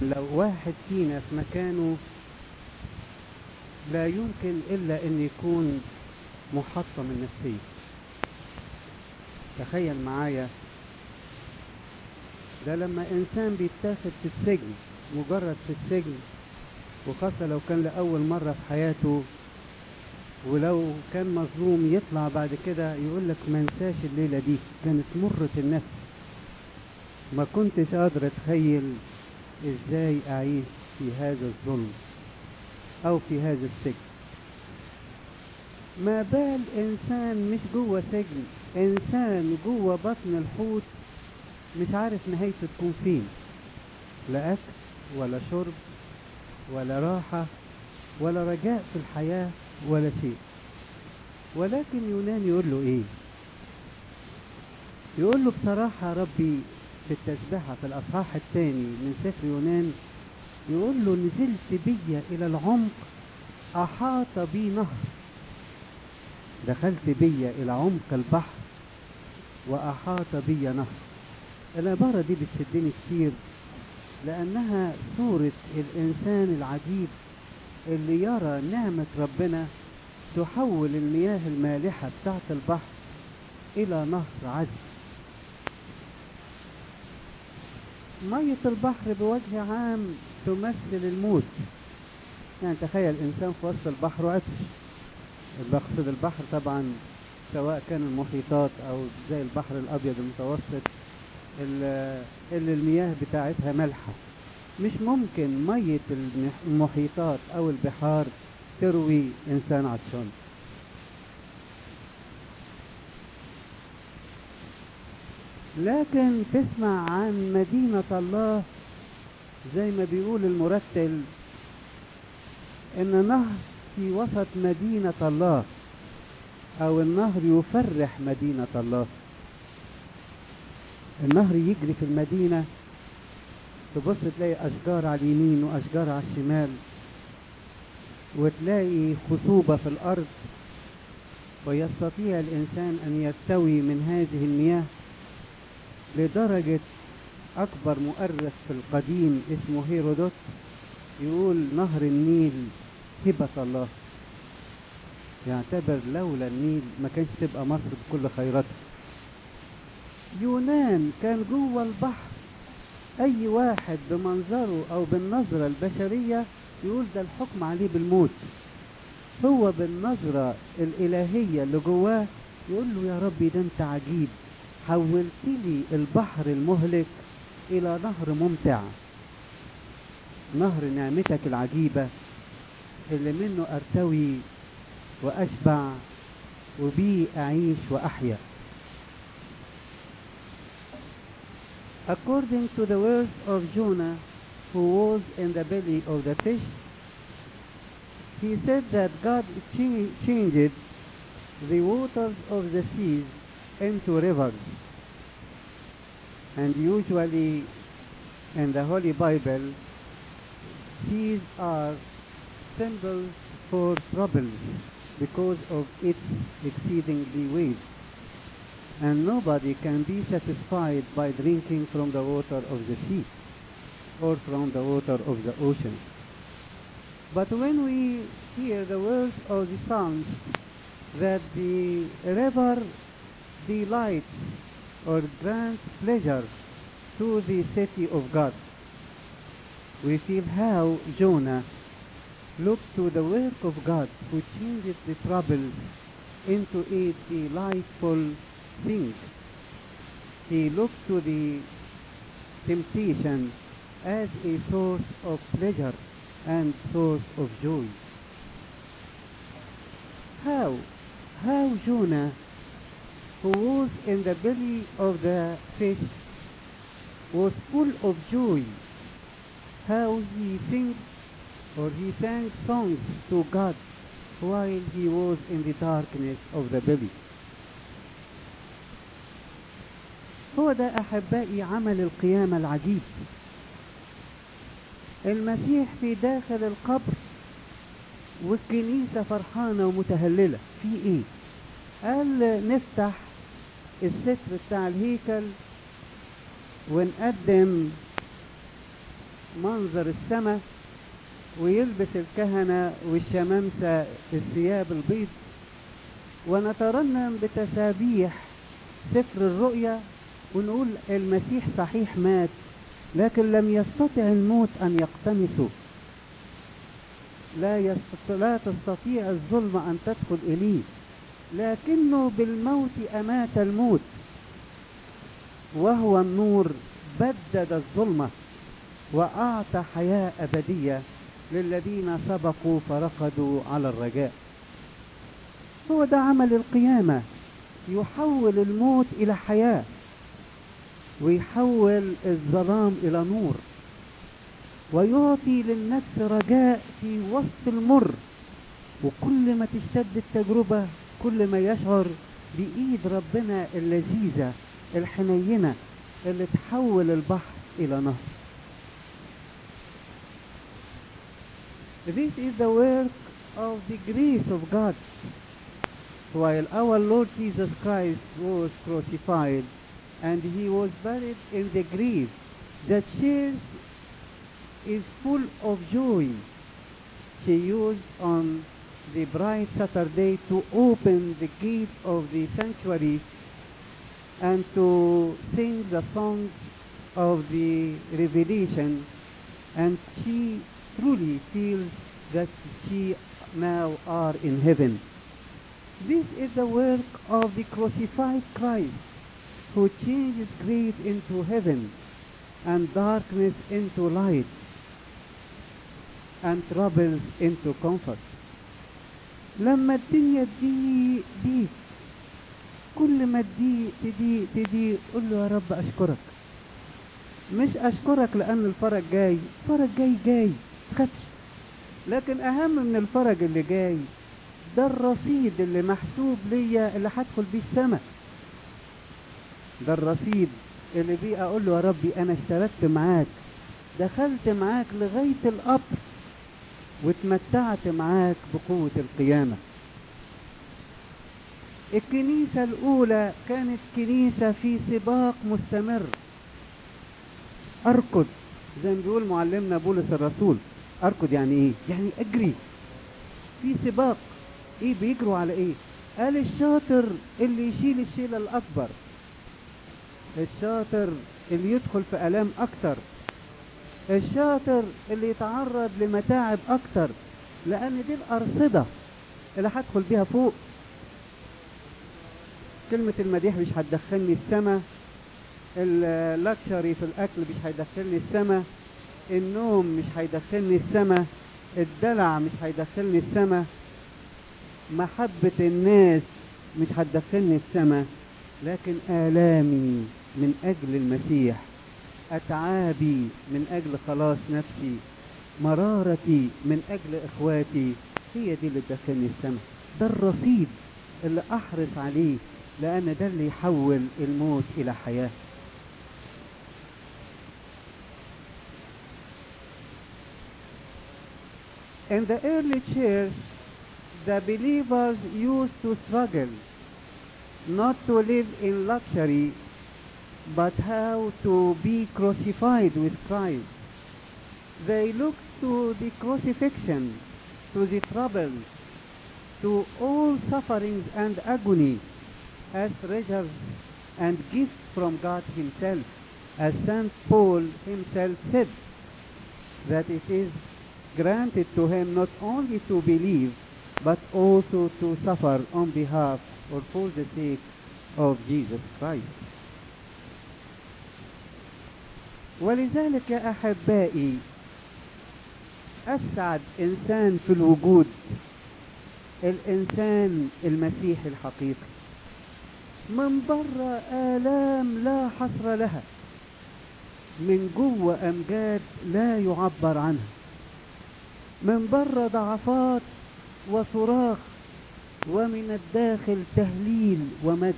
لكن لو واحد فينا في مكانه لا يمكن إلا أن يكون محطم النفسية تخيل معايا ده لما إنسان بيتاخد في السجن مجرد في السجن وخاصة لو كان لأول مرة في حياته ولو كان مظلوم يطلع بعد كده يقول لك ما انساش الليلة دي كانت مرة النفس ما كنتش قادر اتخيل ازاي اعيش في هذا الظلم او في هذا السجن ما بال انسان مش جوه سجن انسان جوه بطن الحوت مش عارف نهايته تكون فين لا اكل ولا شرب ولا راحة ولا رجاء في الحياة ولا شيء ولكن يونان يقول له ايه يقول له بصراحة ربي في التسبيحة في الأصحاح الثاني من سفر يونان يقول له نزلت بي إلى العمق أحاط بي نهر دخلت بي إلى عمق البحر وأحاط بي نهر العبارة دي بتشدني كتير لأنها صورة الإنسان العجيب اللي يرى نعمة ربنا تحول المياه المالحة بتاعت البحر إلى نهر عذب مية البحر بوجه عام تمثل الموت يعني تخيل إنسان في وسط البحر وعطش بقصد البحر طبعا سواء كان المحيطات أو زي البحر الأبيض المتوسط اللي المياه بتاعتها مالحة مش ممكن مية المحيطات أو البحار تروي إنسان عطشان لكن تسمع عن مدينة الله زي ما بيقول المرتل إن نهر في وسط مدينة الله أو النهر يفرح مدينة الله النهر يجري في المدينة تبص تلاقي أشجار على اليمين وأشجار على الشمال وتلاقي خصوبة في الأرض ويستطيع الإنسان أن يستوي من هذه المياه لدرجة أكبر مؤرخ في القديم اسمه هيرودوت يقول نهر النيل هبة الله يعتبر لولا النيل ما كانش تبقى مصر بكل خيراتها يونان كان جوه البحر اي واحد بمنظره او بالنظرة البشرية يقول ده الحكم عليه بالموت هو بالنظرة الالهية اللي جواه يقول له يا ربي ده انت عجيب حولت لي البحر المهلك الى نهر ممتع نهر نعمتك العجيبة اللي منه ارتوي واشبع وبيه اعيش واحيا According to the words of Jonah, who was in the belly of the fish, he said that God ch- changed the waters of the seas into rivers. And usually in the Holy Bible, seas are symbols for troubles because of its exceedingly waves and nobody can be satisfied by drinking from the water of the sea or from the water of the ocean. But when we hear the words of the Psalms that the river delights or grants pleasure to the city of God, we feel how Jonah looked to the work of God who changed the troubles into a delightful thing. He looked to the temptation as a source of pleasure and source of joy. How? How Jonah, who was in the belly of the fish, was full of joy. How he sings or he sang songs to God while he was in the darkness of the belly. هو ده أحبائي عمل القيامة العجيب المسيح في داخل القبر والكنيسة فرحانة ومتهللة في ايه قال نفتح الستر بتاع الهيكل ونقدم منظر السماء ويلبس الكهنة والشمامسة الثياب البيض ونترنم بتسابيح سفر الرؤيا ونقول المسيح صحيح مات لكن لم يستطع الموت أن يقتنسه لا, يستطيع لا تستطيع الظلم أن تدخل إليه لكنه بالموت أمات الموت وهو النور بدد الظلمة وأعطى حياة أبدية للذين سبقوا فرقدوا على الرجاء هو ده عمل القيامة يحول الموت إلى حياة ويحول الظلام إلى نور ويعطي للنفس رجاء في وسط المر وكل ما تشتد التجربة كل ما يشعر بإيد ربنا اللذيذة الحنينة اللي تحول البحر إلى نهر This is the work of the grace of God. While our Lord Jesus Christ was crucified and he was buried in the grave, the church is full of joy. She used on the bright Saturday to open the gate of the sanctuary and to sing the songs of the revelation and she truly feels that she now are in heaven. This is the work of the crucified Christ who changes grave into heaven and darkness into light and troubles into comfort. لما الدنيا تضيق بيك كل ما تضيق تضيق تضيق قول له يا رب اشكرك مش اشكرك لان الفرج جاي الفرج جاي جاي تخافش لكن اهم من الفرج اللي جاي ده الرصيد اللي محسوب ليا اللي هدخل بيه السماء ده الرصيد اللي بيه اقول له يا ربي انا اشتركت معاك دخلت معاك لغاية القبر واتمتعت معاك بقوة القيامة الكنيسة الأولى كانت كنيسة في سباق مستمر أركض زي ما بيقول معلمنا بولس الرسول أركض يعني إيه؟ يعني أجري في سباق إيه بيجروا على إيه؟ قال الشاطر اللي يشيل الشيلة الأكبر الشاطر اللي يدخل في آلام أكتر الشاطر اللي يتعرض لمتاعب أكتر لأن دي الأرصدة اللي هدخل بيها فوق كلمة المديح مش هتدخلني السما اللاكشري في الأكل مش هيدخلني السما النوم مش هيدخلني السما الدلع مش هيدخلني السما محبة الناس مش هتدخلني السما لكن آلامي من أجل المسيح أتعابي من أجل خلاص نفسي مرارتي من أجل إخواتي هي دي اللي تدخلني السما ده الرصيد اللي أحرص عليه لأن ده اللي يحول الموت إلى حياة In the early church, the believers used to struggle not to live in luxury, but how to be crucified with Christ. They looked to the crucifixion, to the troubles, to all sufferings and agony as treasures and gifts from God Himself, as St. Paul himself said, that it is granted to him not only to believe, but also to suffer on behalf or for the sake of Jesus Christ. ولذلك يا أحبائي أسعد إنسان في الوجود الإنسان المسيحي الحقيقي من بره آلام لا حصر لها من جوه أمجاد لا يعبر عنها من بره ضعفات وصراخ ومن الداخل تهليل ومجد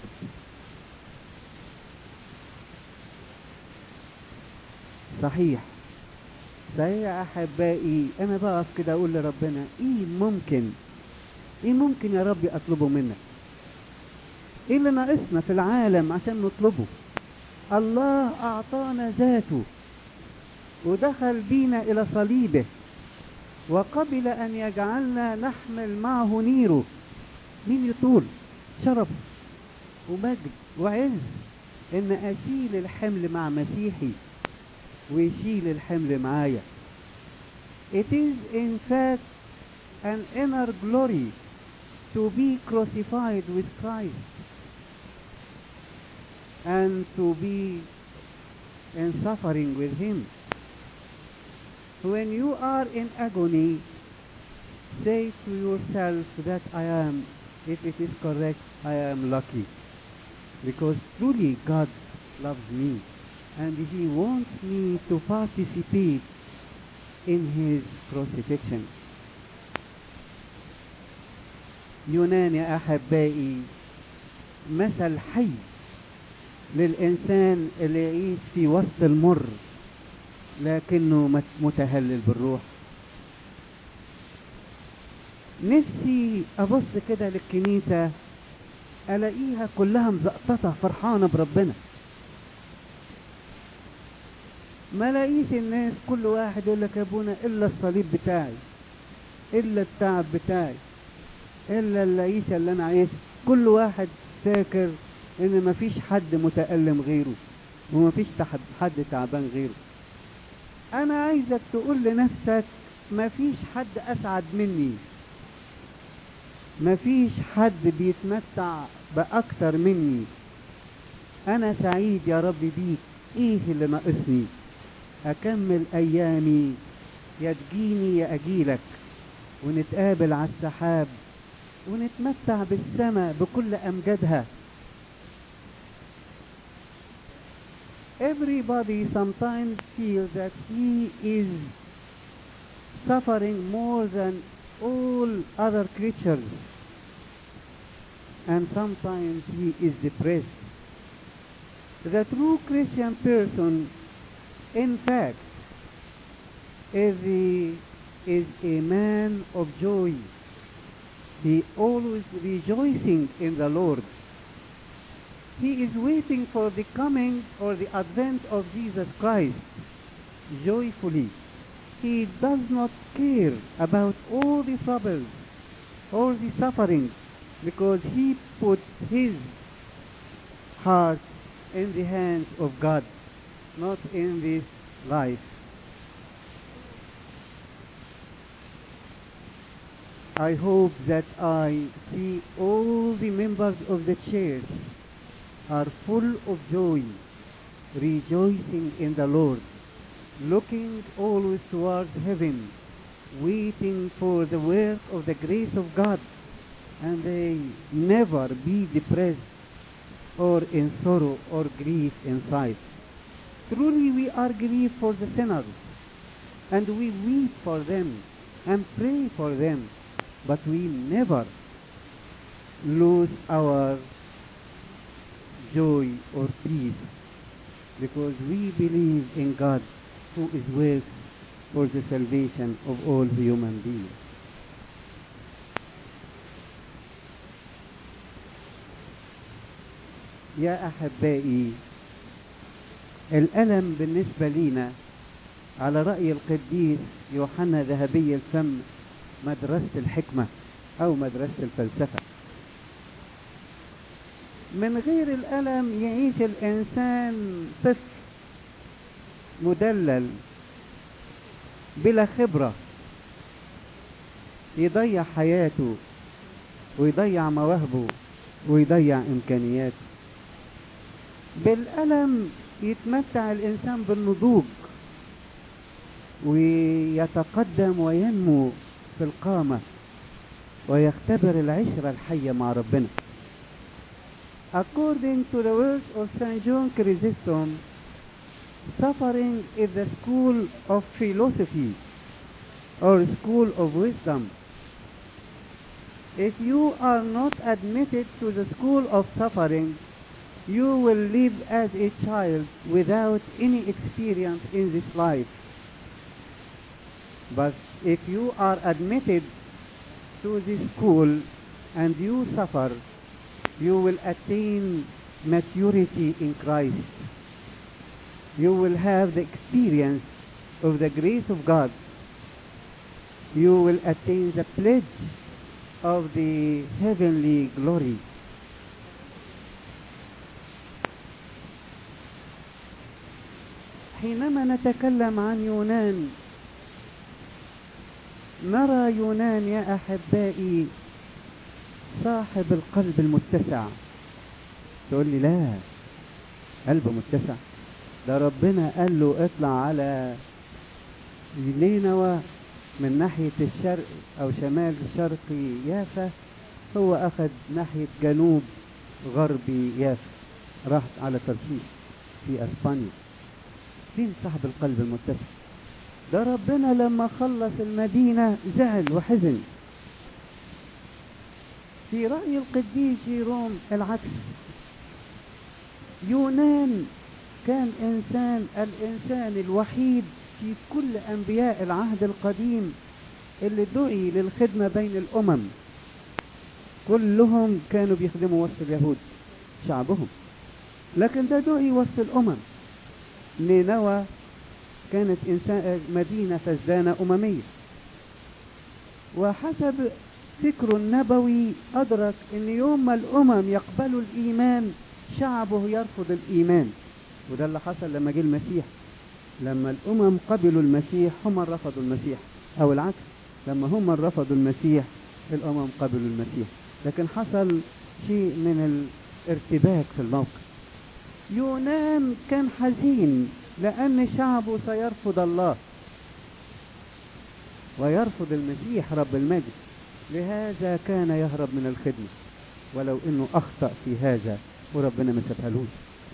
صحيح صحيح يا احبائي انا بقف كده اقول لربنا ايه ممكن ايه ممكن يا ربي اطلبه منك ايه اللي ناقصنا في العالم عشان نطلبه الله اعطانا ذاته ودخل بينا إلى صليبه وقبل أن يجعلنا نحمل معه نيره مين يطول شرف ومجد وعز ان اشيل الحمل مع مسيحي ويشيل الحمل معايا It is in fact an inner glory to be crucified with Christ and to be in suffering with Him. When you are in agony, say to yourself that I am, if it is correct, I am lucky. Because truly God loves me and He wants me to participate in His crucifixion. يونان يا أحبائي مثل حي للإنسان اللي يعيش في وسط المر لكنه مت- متهلل بالروح نفسي أبص كده للكنيسة ألاقيها كلها مزقططة فرحانة بربنا ما لاقيش الناس كل واحد يقول لك يا ابونا إلا الصليب بتاعي إلا التعب بتاعي إلا العيشة اللي أنا عايشها كل واحد فاكر إن مفيش حد متألم غيره ومفيش تحد- حد تعبان غيره أنا عايزك تقول لنفسك مفيش حد أسعد مني مفيش حد بيتمتع بأكتر مني أنا سعيد يا رب بيك إيه اللي ناقصني أكمل أيامي يا تجيني يا أجيلك ونتقابل على السحاب ونتمتع بالسماء بكل أمجادها Everybody sometimes feels that he is suffering more than all other creatures and sometimes he is depressed. The true Christian person, in fact, is, the, is a man of joy. He always rejoicing in the Lord. He is waiting for the coming or the advent of Jesus Christ joyfully. He does not care about all the troubles, all the suffering, because he put his heart in the hands of God, not in this life. I hope that I see all the members of the church are full of joy, rejoicing in the Lord, looking always towards heaven, waiting for the work of the grace of God, and they never be depressed or in sorrow or grief inside. Truly we are grieved for the sinners, and we weep for them and pray for them, but we never lose our joy or peace because we believe in God who is with for the salvation of all human beings. يا أحبائي الألم بالنسبة لينا على رأي القديس يوحنا ذهبي الفم مدرسة الحكمة أو مدرسة الفلسفة من غير الألم يعيش الإنسان طفل مدلل بلا خبرة يضيع حياته ويضيع مواهبه ويضيع إمكانياته بالألم يتمتع الإنسان بالنضوج ويتقدم وينمو في القامة ويختبر العشرة الحية مع ربنا According to the words of St. John Chrysostom, suffering is the school of philosophy or school of wisdom. If you are not admitted to the school of suffering, you will live as a child without any experience in this life. But if you are admitted to this school and you suffer, you will attain maturity in Christ. You will have the experience of the grace of God, you will attain the pledge of the heavenly glory. حينما نتكلم عن يونان نرى يونان يا احبائي صاحب القلب المتسع تقول لي لا قلبه متسع ده ربنا قال له اطلع على نينوى من ناحية الشرق أو شمال شرقي يافا هو أخذ ناحية جنوب غربي يافا راح على ترشيش في أسبانيا فين صاحب القلب المتسع ده ربنا لما خلص المدينة زعل وحزن في رأي القديس جيروم العكس يونان كان إنسان الإنسان الوحيد في كل أنبياء العهد القديم اللي دعي للخدمة بين الأمم كلهم كانوا بيخدموا وسط اليهود شعبهم لكن ده دعي وسط الأمم نينوى كانت إنسان مدينة فزانة أممية وحسب فكره النبوي أدرك أن يوم ما الأمم يقبلوا الإيمان شعبه يرفض الإيمان وده اللي حصل لما جه المسيح لما الأمم قبلوا المسيح هم رفضوا المسيح أو العكس لما هم رفضوا المسيح الأمم قبلوا المسيح لكن حصل شيء من الارتباك في الموقف يونان كان حزين لأن شعبه سيرفض الله ويرفض المسيح رب المجد لهذا كان يهرب من الخدمة ولو انه اخطأ في هذا وربنا ما سابهالوش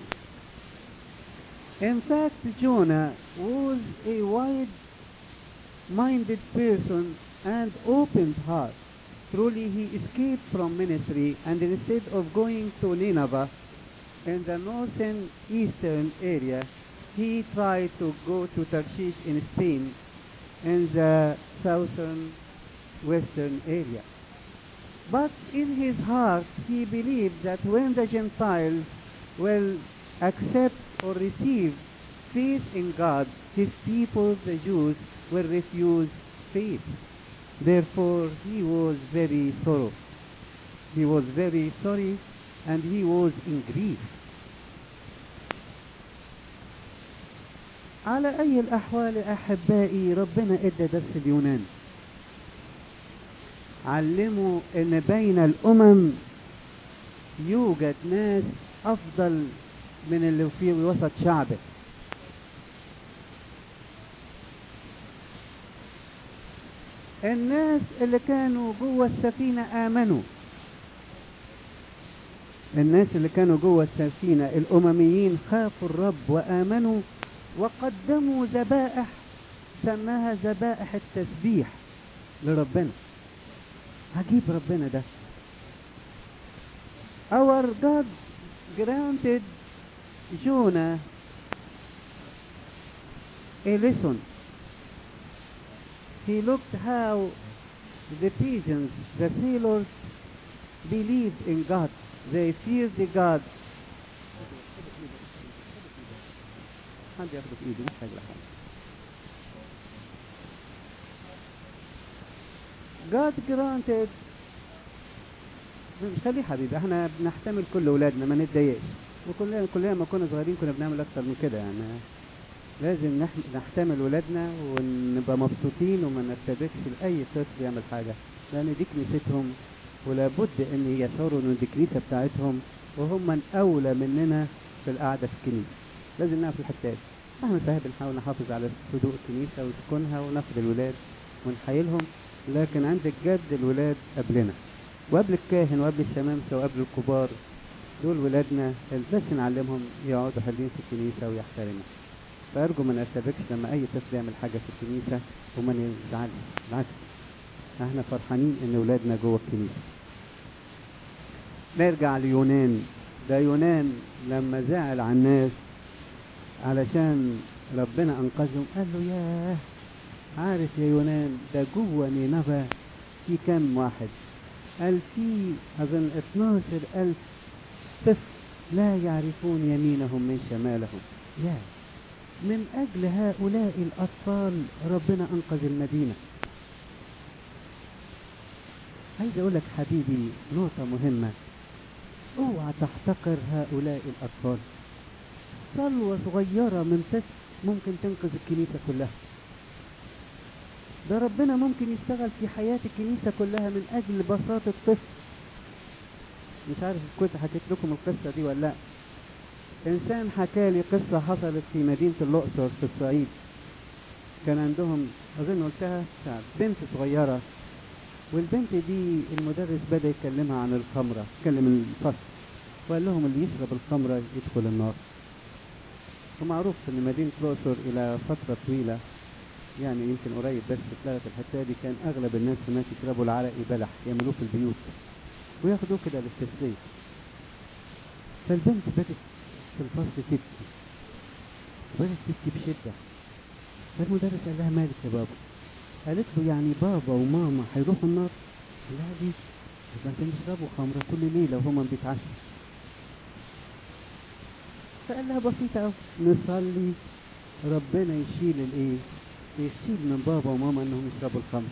In fact, Jonah was a wide-minded person and open heart. Truly, he escaped from ministry and instead of going to Nineveh in the northern eastern area, he tried to go to Tarshish in Spain in the southern western area. But in his heart, he believed that when the Gentiles will accept or receive faith in God, his people, the Jews, will refuse faith. Therefore, he was very sorrow. He was very sorry and he was in grief. على أي الأحوال أحبائي ربنا إدى درس اليونان علموا ان بين الامم يوجد ناس افضل من اللي في وسط شعبه الناس اللي كانوا جوه السفينة آمنوا الناس اللي كانوا جوه السفينة الأمميين خافوا الرب وآمنوا وقدموا ذبائح سماها ذبائح التسبيح لربنا عجيب ربنا ده Our God granted Jonah a lesson. He looked how the pigeons, the sailors, believed in God. They feared the God. حد ياخده في ايده مش حاجه لحد. God granted مش خليه حبيبي احنا بنحتمل كل اولادنا ما نتضايقش وكلنا كلنا لما كنا صغيرين كنا بنعمل اكتر من كده يعني لازم نح- نحتمل ولادنا ونبقى مبسوطين وما نرتبكش لاي طفل يعمل حاجه لان دي كنيستهم ولابد ان يشعروا ان دي الكنيسه بتاعتهم وهم الاولى مننا في القعده في الكنيسه لازم نعرف الحته دي احنا صحيح بنحاول نحافظ على هدوء الكنيسه وسكونها وناخد الولاد ونحيلهم لكن عند الجد الولاد قبلنا وقبل الكاهن وقبل الشمامسه وقبل الكبار دول ولادنا بس نعلمهم يقعدوا حلوين في الكنيسه ويحترموا فارجو ما نرتبكش لما اي طفل يعمل حاجه في الكنيسه وما نزعلش بالعكس احنا فرحانين ان ولادنا جوه الكنيسه نرجع ليونان ده يونان لما زعل على الناس علشان ربنا انقذهم قال له ياه عارف يا يونان ده جوه نينوى في كام واحد قال في اظن 12 الف طفل لا يعرفون يمينهم من شمالهم يا من أجل هؤلاء الأطفال ربنا أنقذ المدينة عايز أقول لك حبيبي نقطة مهمة اوعى تحتقر هؤلاء الأطفال صلوة صغيرة من طفل ممكن تنقذ الكنيسة كلها ده ربنا ممكن يشتغل في حياة الكنيسة كلها من أجل بساطة طفل مش عارف كنت حكيت لكم القصة دي ولا لا إنسان حكى لي قصة حصلت في مدينة الأقصر في الصعيد كان عندهم أظن قلتها بنت صغيرة والبنت دي المدرس بدأ يكلمها عن الخمرة كلم الفصل وقال لهم اللي يشرب الخمرة يدخل النار ومعروف ان مدينة الأقصر إلى فترة طويلة يعني يمكن قريب بس اتلغت الحكاية دي كان أغلب الناس هناك يشربوا العرق بلح يعملوه في البيوت وياخدوه كده للتسلية فالبنت بدت في الفصل تبكي بدت تبكي بشدة فالمدرس قال لها مالك يا بابا قالت له يعني بابا وماما هيروحوا النار قال لها دي يبقى انتوا بيشربوا خمرة كل ليلة وهما بيتعشوا فقال لها بسيطة أوي نصلي ربنا يشيل الايه يشيل من بابا وماما انهم يشربوا الخمر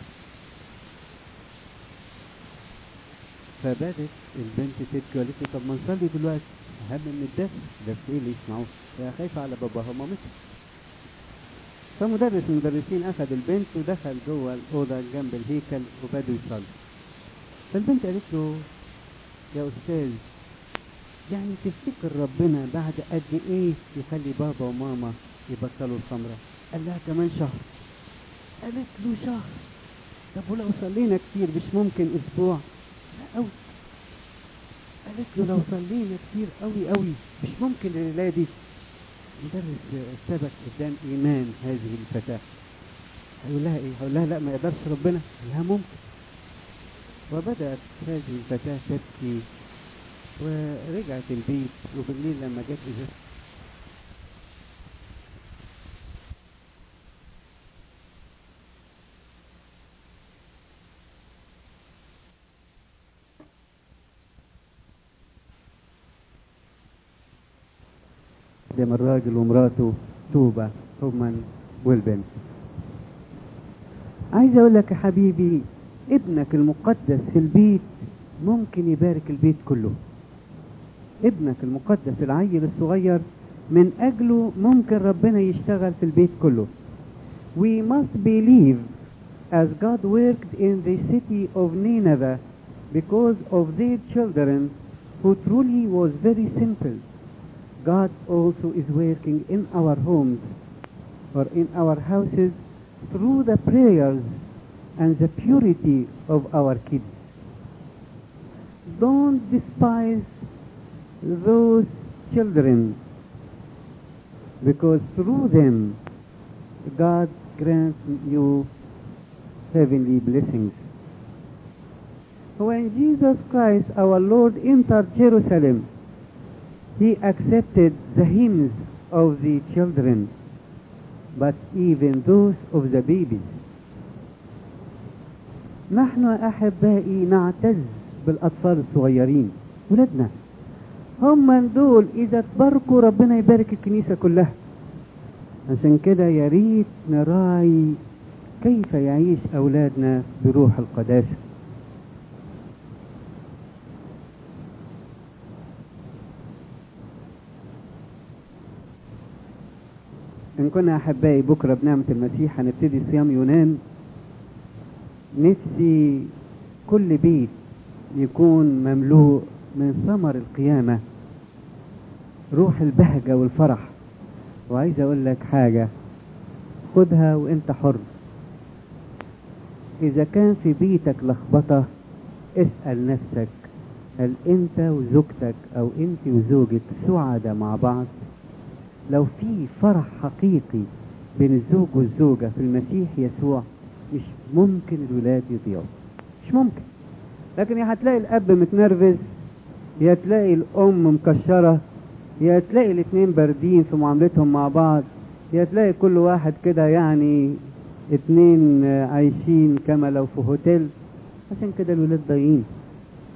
فبدت البنت تبكي وقالت لي طب ما نصلي دلوقتي اهم من الدرس درس ايه اللي يسمعوه هي خايفة على باباها ومامتها فمدرس من المدرسين اخذ البنت ودخل جوه الاوضه جنب الهيكل وبدوا يصلوا فالبنت قالت له يا استاذ يعني تفتكر ربنا بعد قد ايه يخلي بابا وماما يبطلوا الخمره قال لها كمان شهر قالت له شهر طب ولو صلينا كتير مش ممكن اسبوع لا قوي قالت له لو صلينا كتير قوي قوي مش ممكن الليله دي مدرس ثبت قدام ايمان هذه الفتاه هيقول لها ايه هيقول لها لا ما يقدرش ربنا قال لها ممكن وبدات هذه الفتاه تبكي ورجعت البيت وبالليل لما جت ازازه زي ما الراجل ومراته توبة هما والبنت عايز اقول لك يا حبيبي ابنك المقدس في البيت ممكن يبارك البيت كله ابنك المقدس العيل الصغير من اجله ممكن ربنا يشتغل في البيت كله we must believe as God worked in the city of Nineveh because of their children who truly was very simple God also is working in our homes or in our houses through the prayers and the purity of our kids. Don't despise those children because through them God grants you heavenly blessings. When Jesus Christ our Lord entered Jerusalem, he accepted the hymns of the children, but even those of the babies. نحن أحبائي نعتز بالأطفال الصغيرين ولادنا هم دول إذا تباركوا ربنا يبارك الكنيسة كلها عشان كده يا ريت نراعي كيف يعيش أولادنا بروح القداسة إن كنا أحبائي بكرة بنعمة المسيح هنبتدي صيام يونان نفسي كل بيت يكون مملوء من ثمر القيامة روح البهجة والفرح وعايز أقول لك حاجة خدها وانت حر إذا كان في بيتك لخبطة اسأل نفسك هل انت وزوجتك او انت وزوجك سعداء مع بعض لو في فرح حقيقي بين الزوج والزوجة في المسيح يسوع مش ممكن الولاد يضيعوا مش ممكن لكن يا هتلاقي الاب متنرفز يا تلاقي الام مكشرة يا تلاقي الاتنين باردين في معاملتهم مع بعض يا تلاقي كل واحد كده يعني اتنين عايشين كما لو في هوتيل عشان كده الولاد ضايعين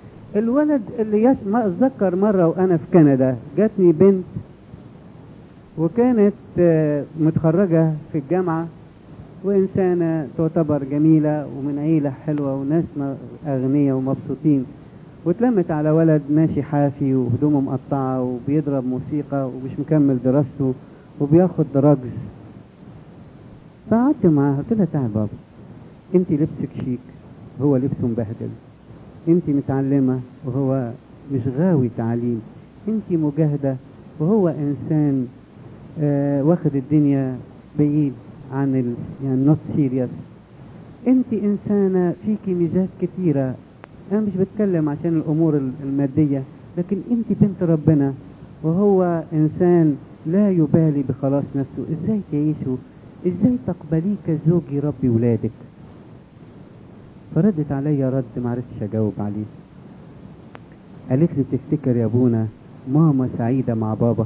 الولد اللي يس... ما اتذكر مرة وانا في كندا جاتني بنت وكانت آه، متخرجة في الجامعة وإنسانة تعتبر جميلة ومن عيلة حلوة وناس م- أغنياء ومبسوطين واتلمت على ولد ماشي حافي وهدومه مقطعة وبيضرب موسيقى ومش مكمل دراسته وبياخد دراجز فقعدت معاها قلت لها تعالي بابا انت لبسك شيك هو لبسه مبهدل انت متعلمة وهو مش غاوي تعليم انت مجاهدة وهو انسان آه واخد الدنيا بعيد عن ال يعني not serious انت انسانة فيكي ميزات كتيرة انا مش بتكلم عشان الامور ال- المادية لكن انت بنت ربنا وهو انسان لا يبالي بخلاص نفسه ازاي تعيشوا ازاي تقبليه كزوج يربي ولادك فردت عليا رد معرفتش اجاوب عليه قالت لي تفتكر يا ابونا ماما سعيدة مع بابا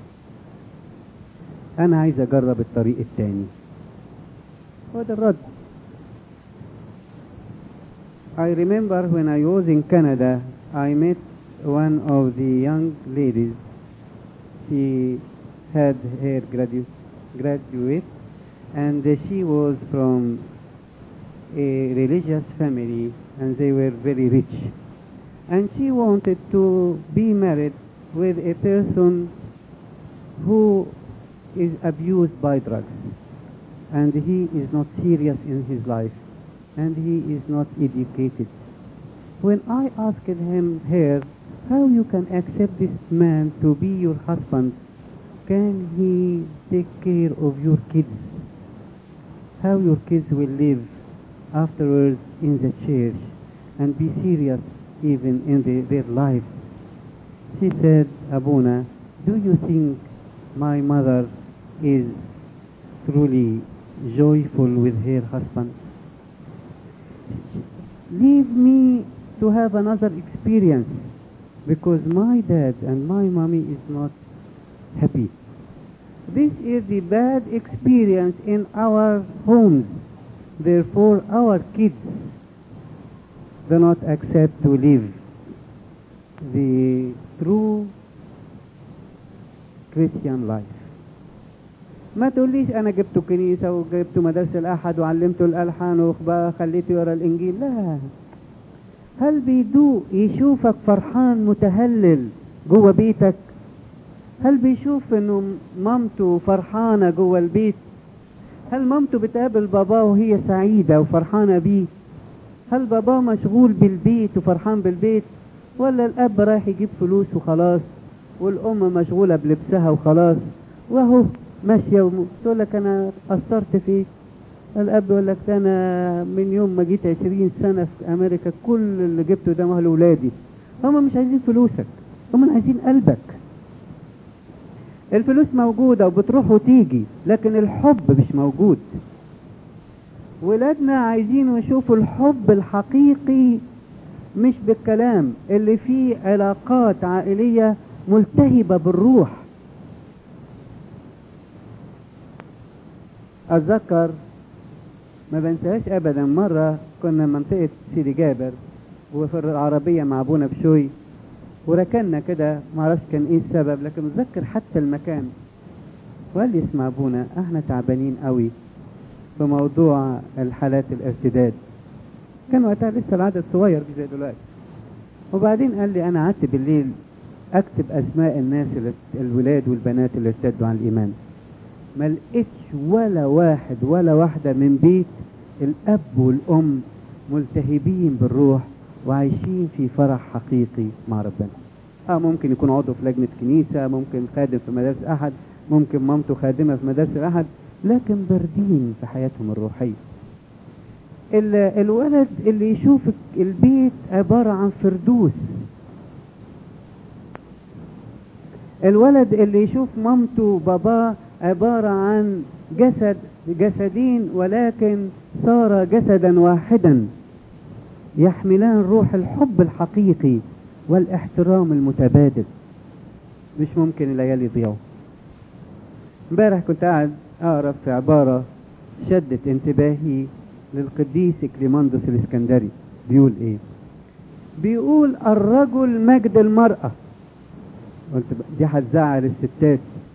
انا عايز اجرب الطريق التاني هو ده الرد I remember when I was in Canada, I met one of the young ladies. She had her gradu- graduate, and she was from a religious family, and they were very rich. And she wanted to be married with a person who is abused by drugs, and he is not serious in his life and he is not educated. When I asked him here how you can accept this man to be your husband, can he take care of your kids? How your kids will live afterwards in the church and be serious even in the, their life? She said, Abuna, do you think my mother is truly joyful with her husband? leave me to have another experience because my dad and my mommy is not happy. This is the bad experience in our homes. Therefore, our kids do not accept to live the true Christian life. ما تقوليش انا جبته كنيسه وجبته مدارس الاحد وعلمته الالحان وخليته يقرا الانجيل لا هل بيدوق يشوفك فرحان متهلل جوه بيتك هل بيشوف انه مامته فرحانه جوه البيت هل مامته بتقابل باباه وهي سعيده وفرحانه بيه هل باباه مشغول بالبيت وفرحان بالبيت ولا الاب رايح يجيب فلوس وخلاص والام مشغوله بلبسها وخلاص وهو ماشيه وتقول لك انا قصرت فيك الاب يقول لك ده انا من يوم ما جيت 20 سنه في امريكا كل اللي جبته ده مهل ولادي هم مش عايزين فلوسك هم عايزين قلبك الفلوس موجودة وبتروح وتيجي لكن الحب مش موجود ولادنا عايزين يشوفوا الحب الحقيقي مش بالكلام اللي فيه علاقات عائلية ملتهبة بالروح اتذكر ما بنساهاش ابدا مرة كنا منطقة سيدي جابر وفي العربية مع ابونا بشوي وركنا كده معرفش كان ايه السبب لكن متذكر حتى المكان وقال لي اسمع ابونا احنا تعبانين قوي في موضوع الحالات الارتداد كان وقتها لسه العدد صغير مش زي دلوقتي وبعدين قال لي انا قعدت بالليل اكتب اسماء الناس اللي الولاد والبنات اللي ارتدوا عن الايمان ما لقيتش ولا واحد ولا واحدة من بيت الأب والأم ملتهبين بالروح وعايشين في فرح حقيقي مع ربنا اه ممكن يكون عضو في لجنة كنيسة ممكن خادم في مدارس أحد ممكن مامته خادمة في مدارس الأحد لكن باردين في حياتهم الروحية الولد اللي يشوف البيت عبارة عن فردوس الولد اللي يشوف مامته وباباه عبارة عن جسد جسدين ولكن صار جسدا واحدا يحملان روح الحب الحقيقي والاحترام المتبادل مش ممكن الليالي يضيعوا امبارح كنت قاعد اقرا في عبارة شدت انتباهي للقديس كليماندوس الاسكندري بيقول ايه بيقول الرجل مجد المرأة قلت دي هتزعل الستات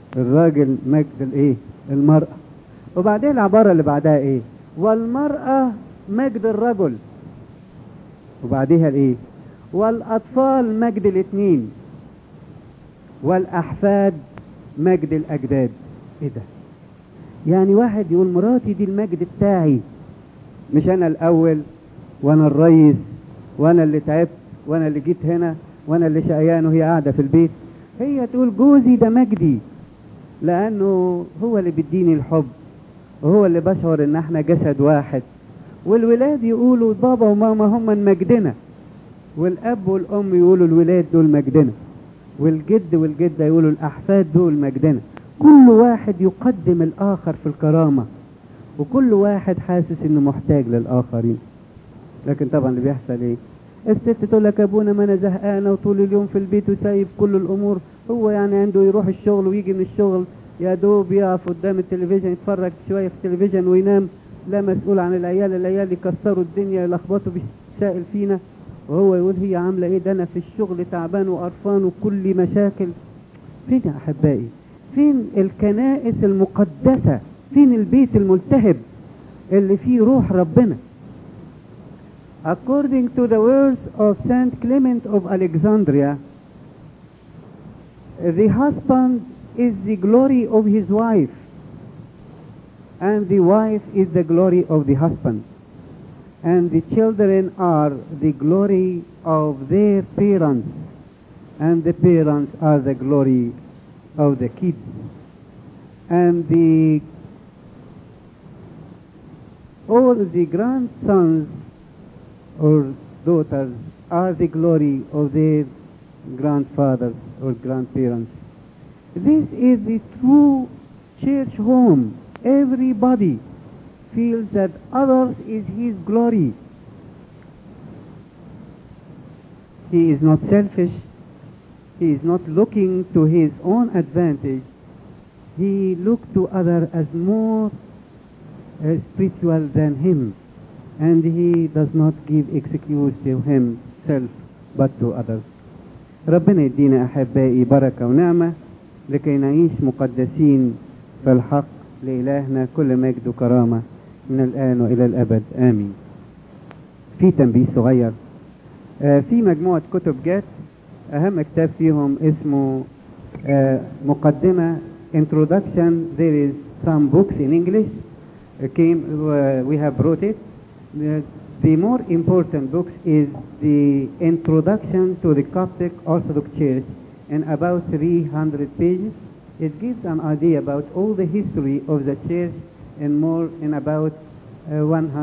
الراجل مجد الايه المرأة وبعدين العبارة اللي بعدها ايه والمرأة مجد الرجل وبعديها الايه والاطفال مجد الاثنين والاحفاد مجد الاجداد ايه ده يعني واحد يقول مراتي دي المجد بتاعي مش انا الاول وانا الريس وانا اللي تعبت وانا اللي جيت هنا وانا اللي شقيان وهي قاعده في البيت هي تقول جوزي ده مجدي لانه هو اللي بيديني الحب وهو اللي بشعر ان احنا جسد واحد والولاد يقولوا بابا وماما هم من مجدنا والاب والام يقولوا الولاد دول مجدنا والجد والجده يقولوا الاحفاد دول مجدنا كل واحد يقدم الاخر في الكرامه وكل واحد حاسس انه محتاج للاخرين لكن طبعا اللي بيحصل ايه الست تقول لك ابونا ما انا زهقانه وطول اليوم في البيت وسايب كل الامور هو يعني عنده يروح الشغل ويجي من الشغل يا دوب يقف قدام التلفزيون يتفرج شويه في التلفزيون وينام لا مسؤول عن العيال العيال يكسروا الدنيا يلخبطوا بالسائل فينا وهو يقول هي عامله ايه ده انا في الشغل تعبان وقرفان وكل مشاكل فين يا احبائي فين الكنائس المقدسه فين البيت الملتهب اللي فيه روح ربنا according to the words of Saint Clement of Alexandria the husband is the glory of his wife and the wife is the glory of the husband and the children are the glory of their parents and the parents are the glory of the kids and the all the grandsons or daughters are the glory of their grandfathers or grandparents. This is the true church home. Everybody feels that others is his glory. He is not selfish. He is not looking to his own advantage. He looks to others as more uh, spiritual than him. And he does not give excuse to himself but to others. ربنا يدينا أحبائي بركة ونعمة لكي نعيش مقدسين في الحق لإلهنا كل مجد وكرامة من الآن وإلى الأبد آمين في تنبيه صغير آه في مجموعة كتب جات أهم كتاب فيهم اسمه آه مقدمة introduction there is some books in English uh, came uh, we have brought it the, the more important books is the introduction to the Coptic Orthodox Church in about 300 pages it gives an idea about all the history of the church in more in about uh,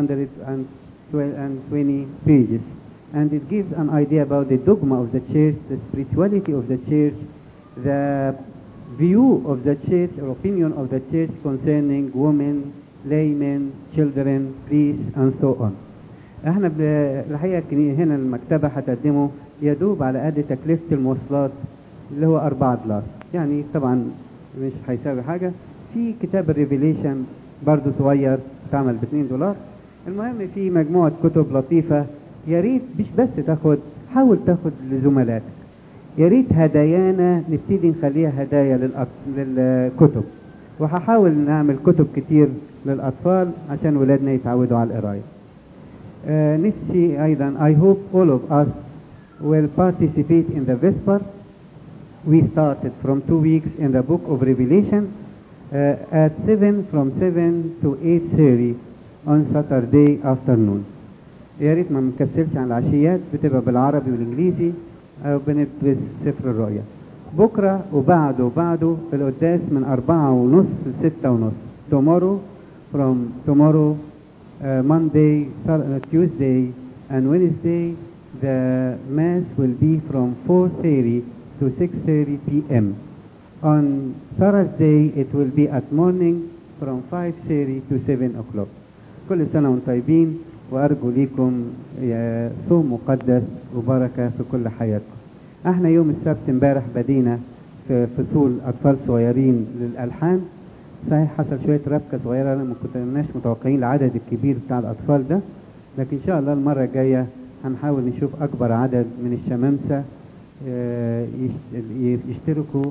120 pages and it gives an idea about the dogma of the church the spirituality of the church the view of the church or opinion of the church concerning women laymen children priests and so on احنا الحقيقه هنا المكتبه هتقدمه يدوب على قد تكلفه المواصلات اللي هو 4 دولار يعني طبعا مش هيساوي حاجه في كتاب الريفيليشن برضه صغير اتعمل ب 2 دولار المهم في مجموعه كتب لطيفه يا ريت مش بس تاخد حاول تاخد لزملائك يا ريت هدايانا نبتدي نخليها هدايا للأط... للكتب وهحاول نعمل كتب كتير للأطفال عشان ولادنا يتعودوا على القراية. آه نفسي أيضا I hope all of us will participate in the Vesper. We started from two weeks in the book of Revelation uh, at 7 from 7 to 8.30 on Saturday afternoon. يا ريت ما نكسلش عن العشيات بتبقى بالعربي والانجليزي او بندرس سفر الرؤيا بكره وبعده وبعده القداس من أربعة ونص لستة ونص tomorrow from tomorrow uh, Monday uh, Tuesday and Wednesday the mass will be from 4:30 to 6:30 p.m. on Thursday it will be at morning from 5:30 to 7 o'clock كل سنة وانتم طيبين وارجو ليكم صوم مقدس وبركه في كل حياتكم. احنا يوم السبت امبارح بدينا في فصول اطفال صغيرين للالحان صحيح حصل شويه ربكه صغيره ما كناش متوقعين العدد الكبير بتاع الاطفال ده لكن ان شاء الله المره الجايه هنحاول نشوف اكبر عدد من الشمامسه يشتركوا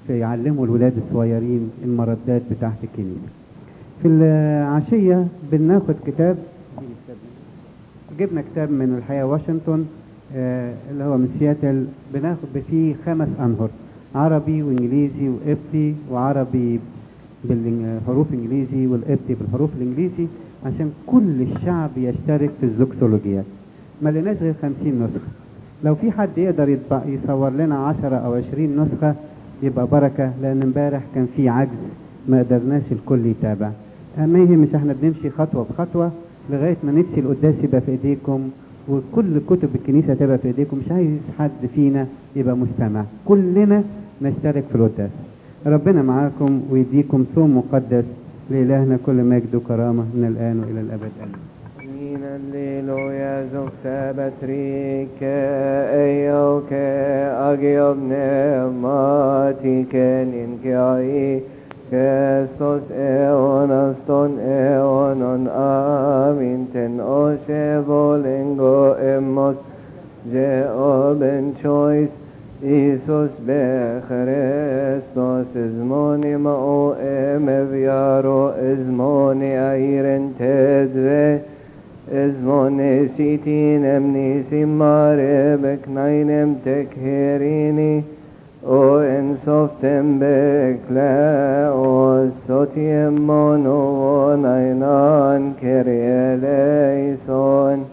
يعلموا الولاد الصغيرين المردات بتاعت الكنيسة في العشية بناخد كتاب جبنا كتاب من الحياة واشنطن آه، اللي هو من سياتل بناخد فيه خمس أنهر عربي وإنجليزي وقبطي وعربي بالحروف إنجليزي والقبطي بالحروف الإنجليزي عشان كل الشعب يشترك في الزوكسولوجيات ما لناش غير 50 نسخة لو في حد يقدر يطبع يصور لنا 10 أو 20 نسخة يبقى بركة لأن امبارح كان في عجز ما قدرناش الكل يتابع ما يهمش احنا بنمشي خطوة بخطوة لغاية ما نفسي القداس يبقى في ايديكم وكل كتب الكنيسة تبقى في ايديكم مش عايز حد فينا يبقى مستمع كلنا نشترك في القداس ربنا معاكم ويديكم صوم مقدس لإلهنا كل مجد وكرامة من الآن وإلى الأبد آمين Min alleluia zokta batrike eioke agiob pneumatike ninkai Christos eonas ton eonon amin ten oshe volengo emos Jeoben choice Isus be Christos izmoni ma'o emeviaro izmoni airen tedve izmoni sitin emni mare beknainem tekherini o en softem bekle o sotiem mono nainan kerieleison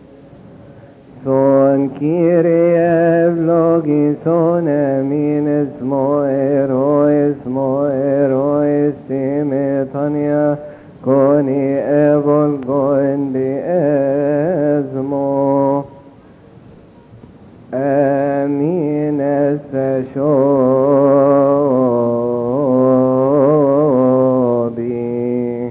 son Kyrie eυλογησον εμήν εσμο ero εσμο ero εσημετania κόνη εβολγο ενδι εσμο εμήν εσεσόβη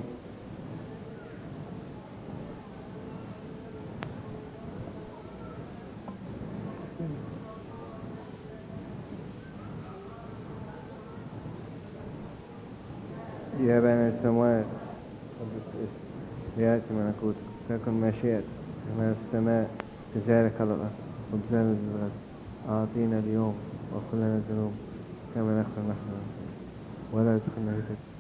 يا بني السماوات قدس اسمك يأتي ملكوتك تكن مشيئتك كما في السماء كذلك على الأرض خبزنا الغد أعطينا اليوم وكلنا الذنوب كما نغفر نحن ولا تدخلنا في تجربة